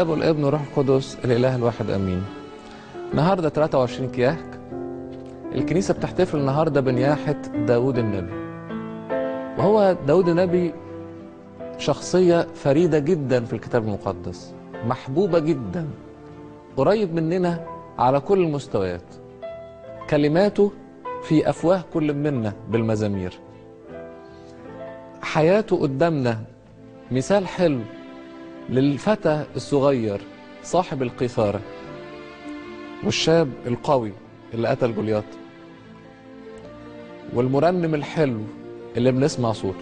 الاب والابن والروح القدس الاله الواحد امين النهارده 23 كياك الكنيسه بتحتفل النهارده بنياحه داود النبي وهو داود النبي شخصيه فريده جدا في الكتاب المقدس محبوبه جدا قريب مننا على كل المستويات كلماته في افواه كل منا بالمزامير حياته قدامنا مثال حلو للفتى الصغير صاحب القيثارة والشاب القوي اللي قتل جولياط والمرنم الحلو اللي بنسمع صوته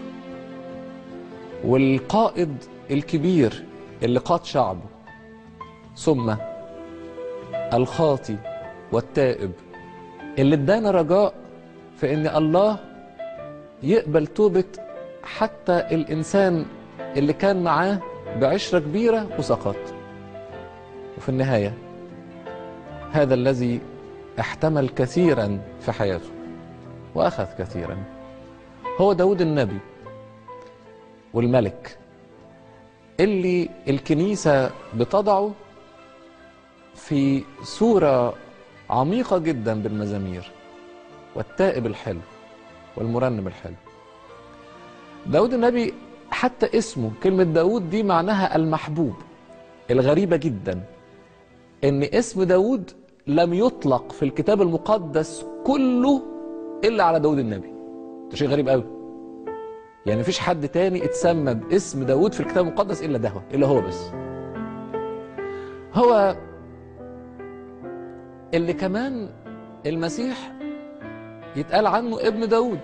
والقائد الكبير اللي قاد شعبه ثم الخاطي والتائب اللي ادانا رجاء في ان الله يقبل توبة حتى الانسان اللي كان معاه بعشرة كبيرة وسقط وفي النهاية هذا الذي احتمل كثيرا في حياته وأخذ كثيرا هو داود النبي والملك اللي الكنيسة بتضعه في صورة عميقة جدا بالمزامير والتائب الحلو والمرنم الحلو داود النبي حتى اسمه كلمة داود دي معناها المحبوب الغريبة جدا ان اسم داود لم يطلق في الكتاب المقدس كله الا على داود النبي ده شيء غريب قوي يعني مفيش حد تاني اتسمى باسم داود في الكتاب المقدس الا ده الا هو بس هو اللي كمان المسيح يتقال عنه ابن داود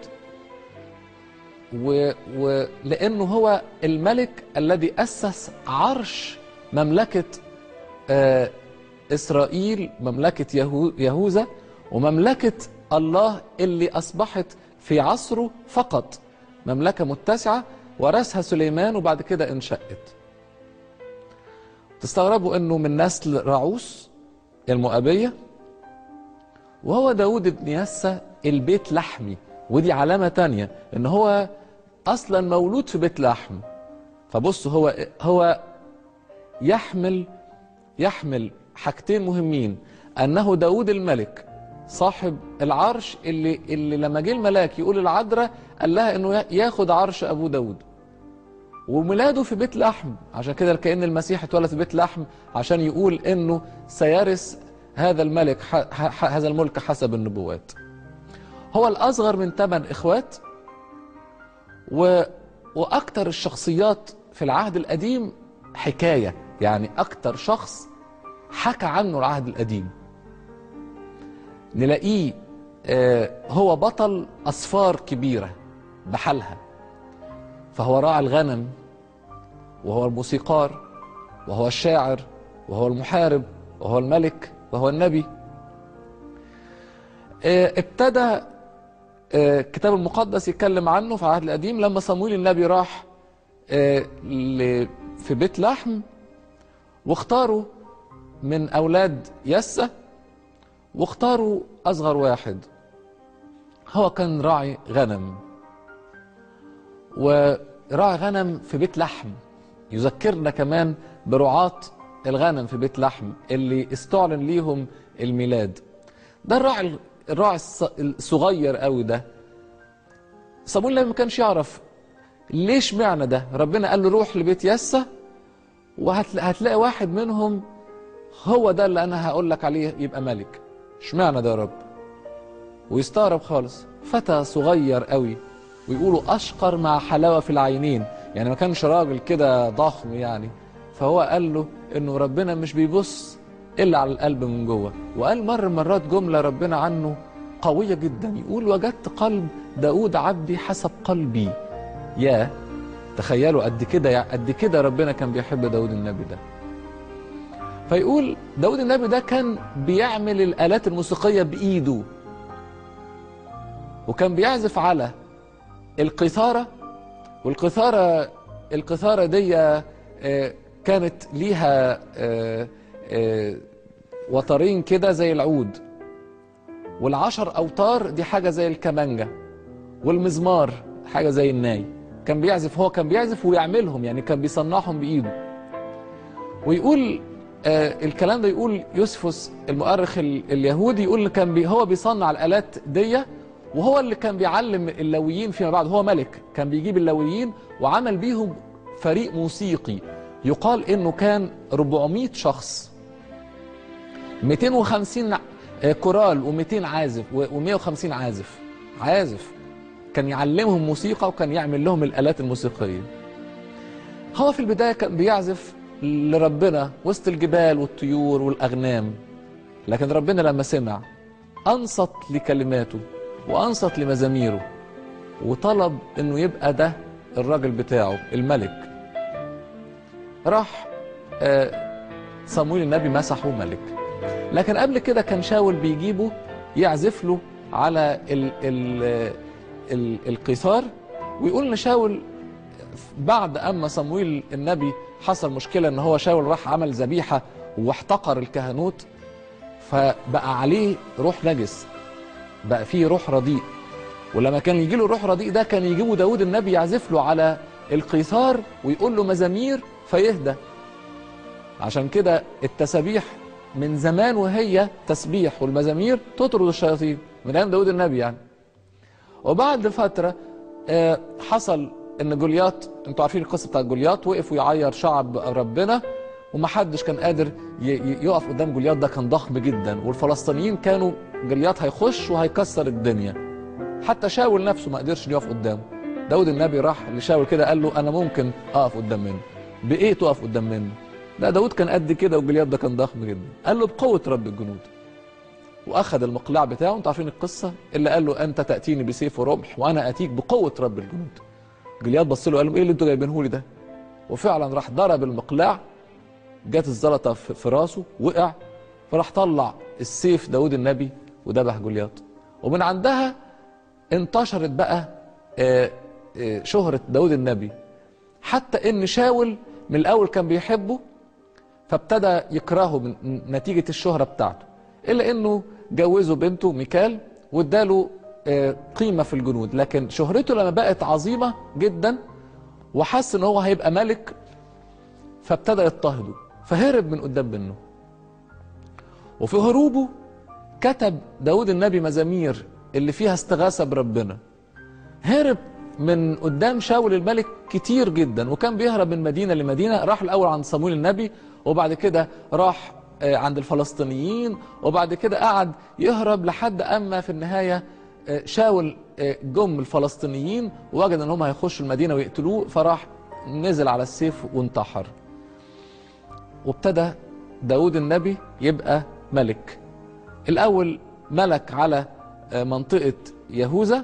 و... ولانه هو الملك الذي اسس عرش مملكه آه اسرائيل مملكه يهو... يهوذا ومملكه الله اللي اصبحت في عصره فقط مملكه متسعه ورثها سليمان وبعد كده انشأت تستغربوا انه من نسل راعوس المؤابيه وهو داود بن يسى البيت لحمي ودي علامة تانية ان هو اصلا مولود في بيت لحم فبص هو هو يحمل يحمل حاجتين مهمين انه داود الملك صاحب العرش اللي اللي لما جه الملاك يقول العذراء قال لها انه ياخد عرش ابو داود وميلاده في بيت لحم عشان كده كأن المسيح اتولد في بيت لحم عشان يقول انه سيرث هذا الملك هذا الملك حسب النبوات هو الأصغر من ثمان إخوات و... وأكثر الشخصيات في العهد القديم حكاية يعني أكثر شخص حكى عنه العهد القديم نلاقيه آه هو بطل أسفار كبيرة بحالها فهو راعي الغنم وهو الموسيقار وهو الشاعر وهو المحارب وهو الملك وهو النبي آه ابتدى الكتاب المقدس يتكلم عنه في العهد القديم لما صمويل النبي راح في بيت لحم واختاروا من أولاد يسة واختاروا أصغر واحد هو كان راعي غنم وراعي غنم في بيت لحم يذكرنا كمان برعاة الغنم في بيت لحم اللي استعلن ليهم الميلاد ده الراعي الراعي الصغير قوي ده صمويل ما كانش يعرف ليش معنى ده ربنا قال له روح لبيت يسة وهتلاقي واحد منهم هو ده اللي انا هقول لك عليه يبقى ملك اشمعنى ده يا رب ويستغرب خالص فتى صغير قوي ويقولوا اشقر مع حلاوه في العينين يعني ما كانش راجل كده ضخم يعني فهو قال له انه ربنا مش بيبص الا على القلب من جوه وقال مر مرات جمله ربنا عنه قويه جدا يقول وجدت قلب داود عبدي حسب قلبي يا تخيلوا قد كده قد كده ربنا كان بيحب داود النبي ده فيقول داود النبي ده كان بيعمل الآلات الموسيقية بإيده وكان بيعزف على القيثارة والقيثارة القيثارة دي كانت ليها وترين كده زي العود والعشر أوتار دي حاجة زي الكمانجة والمزمار حاجة زي الناي كان بيعزف هو كان بيعزف ويعملهم يعني كان بيصنعهم بإيده ويقول آه الكلام ده يقول يوسفوس المؤرخ ال- اليهودي يقول إن كان بي هو بيصنع الآلات دي وهو اللي كان بيعلم اللويين فيما بعد هو ملك كان بيجيب اللويين وعمل بيهم فريق موسيقي يقال انه كان 400 شخص 250 آه، كورال و200 عازف و150 عازف عازف كان يعلمهم موسيقى وكان يعمل لهم الآلات الموسيقية هو في البداية كان بيعزف لربنا وسط الجبال والطيور والأغنام لكن ربنا لما سمع أنصت لكلماته وأنصت لمزاميره وطلب إنه يبقى ده الراجل بتاعه الملك راح آه، صمويل النبي مسحه ملك لكن قبل كده كان شاول بيجيبه يعزف له على ال ال ال القيثار ويقول ان شاول بعد اما صمويل النبي حصل مشكله ان هو شاول راح عمل ذبيحه واحتقر الكهنوت فبقى عليه روح نجس بقى فيه روح رديء ولما كان يجي له روح رديء ده كان يجيبه داود النبي يعزف له على القيثار ويقول له مزامير فيهدى عشان كده التسابيح من زمان وهي تسبيح والمزامير تطرد الشياطين من ايام داود النبي يعني وبعد فتره آه، حصل ان جولياط انتوا عارفين القصه بتاعت جولياط وقف ويعير شعب ربنا ومحدش كان قادر ي- ي- يقف قدام جولياط ده كان ضخم جدا والفلسطينيين كانوا جولياط هيخش وهيكسر الدنيا حتى شاول نفسه ما قدرش يقف قدامه داود النبي راح لشاول كده قال له انا ممكن اقف قدام منه بايه تقف قدام منه لا داود كان قد كده وجولياط ده كان ضخم جدا قال له بقوه رب الجنود واخذ المقلاع بتاعه انتوا عارفين القصه اللي قال له انت تاتيني بسيف ورمح وانا اتيك بقوه رب الجنود جولياط بص له قال له ايه اللي انتوا جايبينه لي ده وفعلا راح ضرب المقلاع جت الزلطه في في راسه وقع فراح طلع السيف داود النبي وذبح جولياط ومن عندها انتشرت بقى آه، آه، شهرة داود النبي حتى ان شاول من الاول كان بيحبه فابتدى يكرهه من نتيجة الشهرة بتاعته الا انه جوزه بنته ميكال واداله آه، قيمة في الجنود لكن شهرته لما بقت عظيمة جدا وحس ان هو هيبقى ملك فابتدى يضطهده فهرب من قدام منه وفي هروبه كتب داود النبي مزامير اللي فيها استغاثة بربنا هرب من قدام شاول الملك كتير جدا وكان بيهرب من مدينة لمدينة راح الأول عند صمويل النبي وبعد كده راح آه، عند الفلسطينيين وبعد كده قعد يهرب لحد أما في النهاية آه، شاول آه، جم الفلسطينيين ووجد ان هم هيخشوا المدينة ويقتلوه فراح نزل على السيف وانتحر وابتدى داود النبي يبقى ملك الأول ملك على آه، منطقة يهوذا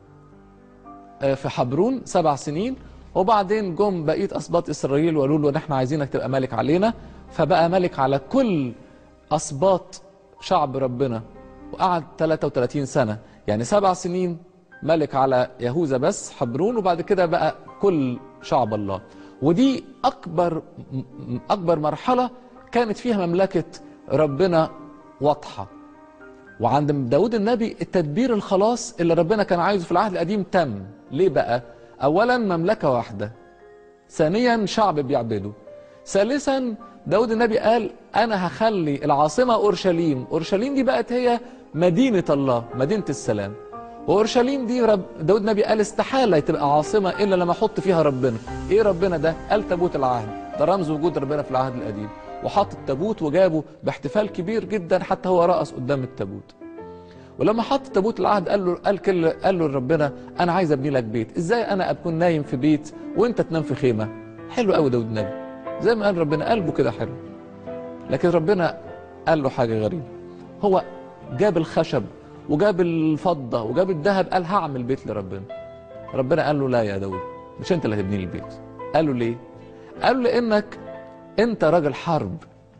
آه، في حبرون سبع سنين وبعدين جم بقية أسباط إسرائيل وقالوا له إن إحنا عايزينك تبقى ملك علينا فبقى ملك على كل أسباط شعب ربنا وقعد 33 سنة يعني سبع سنين ملك على يهوذا بس حبرون وبعد كده بقى كل شعب الله ودي أكبر م- أكبر مرحلة كانت فيها مملكة ربنا واضحة وعند داود النبي التدبير الخلاص اللي ربنا كان عايزه في العهد القديم تم ليه بقى اولا مملكه واحده ثانيا شعب بيعبده ثالثا داود النبي قال انا هخلي العاصمه اورشليم اورشليم دي بقت هي مدينه الله مدينه السلام واورشليم دي رب داود النبي قال استحاله تبقى عاصمه الا لما احط فيها ربنا ايه ربنا ده قال تابوت العهد ده رمز وجود ربنا في العهد القديم وحط التابوت وجابه باحتفال كبير جدا حتى هو رقص قدام التابوت ولما حط تابوت العهد قال له قال كل قال له لربنا انا عايز ابني لك بيت ازاي انا اكون نايم في بيت وانت تنام في خيمه حلو قوي داود النبي زي ما قال ربنا قلبه كده حلو لكن ربنا قال له حاجه غريبه هو جاب الخشب وجاب الفضه وجاب الذهب قال هعمل بيت لربنا ربنا قال له لا يا داود مش انت اللي هتبني لي البيت قال له ليه قال له لانك انت راجل حرب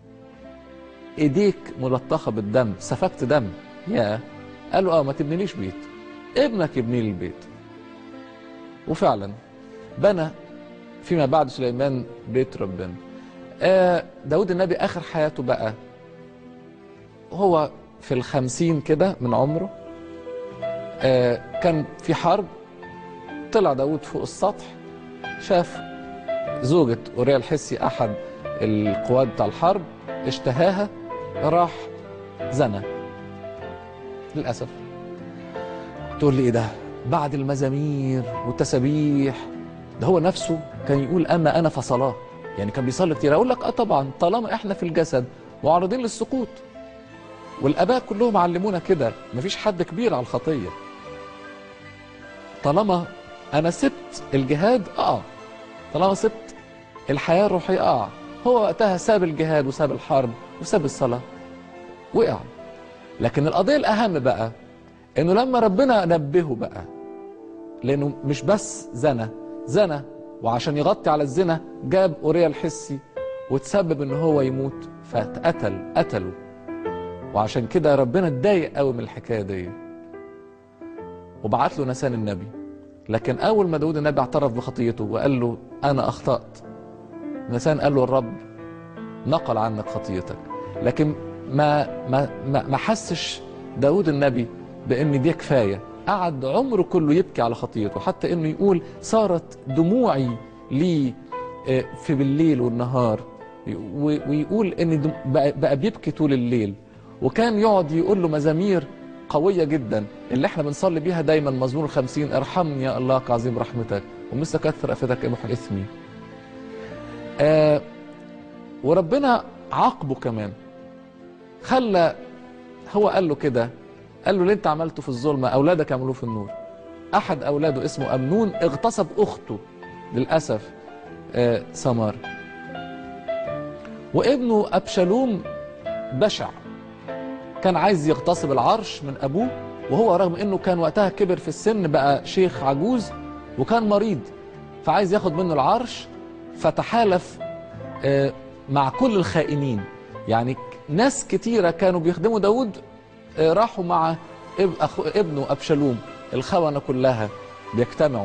ايديك ملطخه بالدم سفكت دم يا قال له اه ما تبنيليش بيت ابنك يبني لي البيت وفعلا بنى فيما بعد سليمان بيت ربنا آه داود النبي اخر حياته بقى هو في الخمسين كده من عمره آه كان في حرب طلع داود فوق السطح شاف زوجة أوريا الحسي أحد القواد بتاع الحرب اشتهاها راح زنى للأسف تقول لي ايه ده بعد المزامير والتسابيح ده هو نفسه كان يقول اما انا فصلاه يعني كان بيصلي كتير اقول لك اه طبعا طالما احنا في الجسد معرضين للسقوط والاباء كلهم علمونا كده مفيش حد كبير على الخطيه طالما انا سبت الجهاد اه طالما سبت الحياه الروحيه اه هو وقتها ساب الجهاد وساب الحرب وساب الصلاه وقع لكن القضيه الاهم بقى انه لما ربنا نبهه بقى لانه مش بس زنى زنى وعشان يغطي على الزنا جاب اوريا الحسي وتسبب ان هو يموت فاتقتل قتله وعشان كده ربنا اتضايق قوي من الحكايه دي وبعت له نسان النبي لكن اول ما داود النبي اعترف بخطيته وقال له انا اخطات نسان قال له الرب نقل عنك خطيتك لكن ما ما ما, ما حسش داود النبي بان دي كفايه قعد عمره كله يبكي على خطيته حتى انه يقول صارت دموعي لي في بالليل والنهار ويقول ان بقى بيبكي طول الليل وكان يقعد يقول له مزامير قوية جدا اللي احنا بنصلي بيها دايما مزمور الخمسين ارحمني يا الله كعظيم رحمتك ومثل كثر افتك امحو اثمي آه وربنا عاقبه كمان خلى هو قال له كده قال له اللي انت عملته في الظلمة اولادك يعملوه في النور احد اولاده اسمه امنون اغتصب اخته للاسف آه سمار وابنه ابشالوم بشع كان عايز يغتصب العرش من ابوه وهو رغم انه كان وقتها كبر في السن بقى شيخ عجوز وكان مريض فعايز ياخد منه العرش فتحالف آه مع كل الخائنين يعني ناس كتيرة كانوا بيخدموا داود راحوا مع ابنه أبشالوم الخونة كلها بيجتمعوا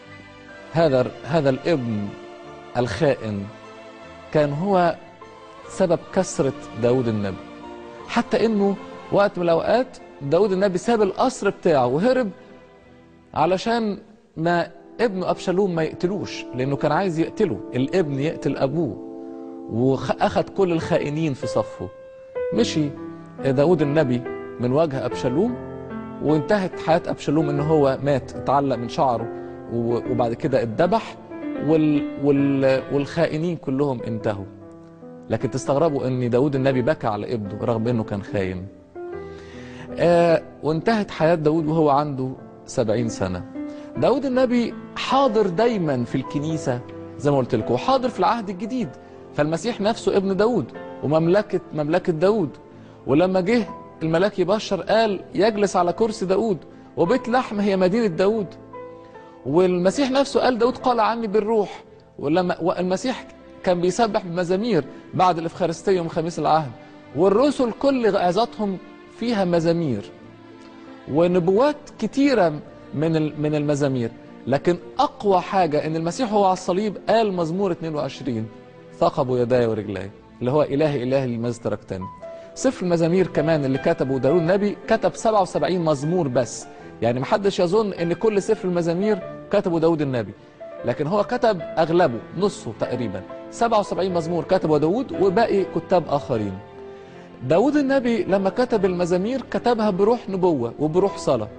هذا هذا الابن الخائن كان هو سبب كسرة داود النبي حتى انه وقت من الاوقات داود النبي ساب القصر بتاعه وهرب علشان ما ابنه ابشالوم ما يقتلوش لانه كان عايز يقتله الابن يقتل ابوه واخد كل الخائنين في صفه مشي داود النبي من وجه أبشالوم وانتهت حياة أبشالوم إن هو مات اتعلق من شعره وبعد كده اتذبح وال وال والخائنين كلهم انتهوا لكن تستغربوا ان داود النبي بكى على ابنه رغم انه كان خاين آه وانتهت حياة داود وهو عنده سبعين سنة داود النبي حاضر دايما في الكنيسة زي ما قلت لكم وحاضر في العهد الجديد فالمسيح نفسه ابن داود ومملكة مملكة داود ولما جه الملاك يبشر قال يجلس على كرسي داود وبيت لحم هي مدينة داود والمسيح نفسه قال داود قال عني بالروح ولما والمسيح كان بيسبح بمزامير بعد الإفخارستية يوم خميس العهد والرسل كل عظاتهم فيها مزامير ونبوات كتيرة من من المزامير لكن أقوى حاجة إن المسيح هو على الصليب قال مزمور 22 ثقبوا يداي ورجلاي اللي هو إلهي إلهي لماذا تركتني سفر المزامير كمان اللي كتبه داود النبي كتب 77 مزمور بس يعني محدش يظن ان كل سفر المزامير كتبه داود النبي لكن هو كتب اغلبه نصه تقريبا 77 مزمور كتبه داود وباقي كتاب اخرين داود النبي لما كتب المزامير كتبها بروح نبوة وبروح صلاة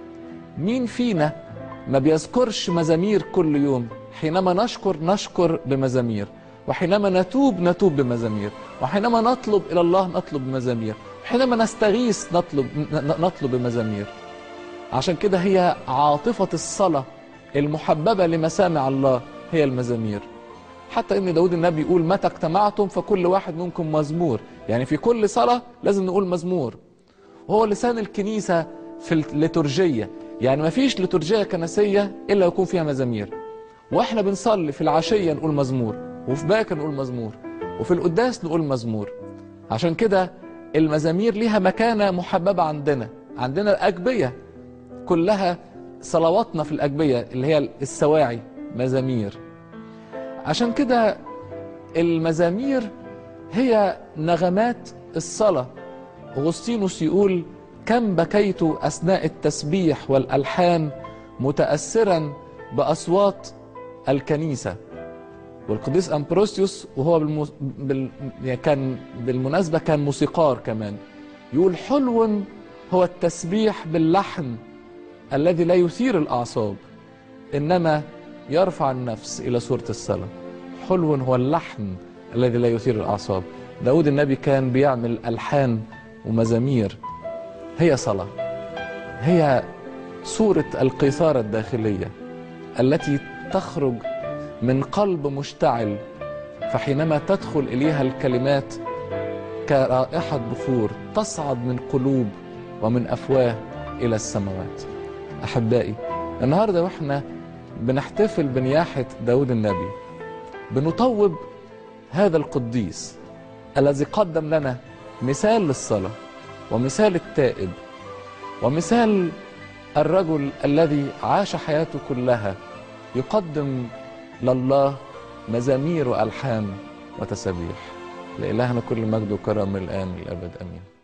مين فينا ما بيذكرش مزامير كل يوم حينما نشكر نشكر بمزامير وحينما نتوب نتوب بمزامير وحينما نطلب إلى الله نطلب بمزامير وحينما نستغيث نطلب نطلب بمزامير عشان كده هي عاطفة الصلاة المحببة لمسامع الله هي المزامير حتى ان داود النبي يقول متى اجتمعتم فكل واحد منكم مزمور يعني في كل صلاة لازم نقول مزمور وهو لسان الكنيسة في الليتورجية يعني ما فيش ليتورجية كنسية إلا يكون فيها مزامير واحنا بنصلي في العشية نقول مزمور وفي باكر نقول مزمور وفي القداس نقول مزمور عشان كده المزامير ليها مكانة محببة عندنا عندنا الأجبية كلها صلواتنا في الأجبية اللي هي السواعي مزامير عشان كده المزامير هي نغمات الصلاة أغسطينوس يقول كم بكيت أثناء التسبيح والألحان متأثرا بأصوات الكنيسة والقديس امبروسيوس وهو بالمس... بال... يعني كان بالمناسبه كان موسيقار كمان يقول حلو هو التسبيح باللحن الذي لا يثير الاعصاب انما يرفع النفس الى صوره الصلاه حلو هو اللحن الذي لا يثير الاعصاب داود النبي كان بيعمل الحان ومزامير هي صلاه هي صوره القيثاره الداخليه التي تخرج من قلب مشتعل فحينما تدخل اليها الكلمات كرائحه بخور تصعد من قلوب ومن افواه الى السماوات احبائي النهارده واحنا بنحتفل بنياحه داود النبي بنطوب هذا القديس الذي قدم لنا مثال للصلاه ومثال التائب ومثال الرجل الذي عاش حياته كلها يقدم لله مزامير والحان وتسابيح لالهنا كل مجد وكرم من الان للابد امين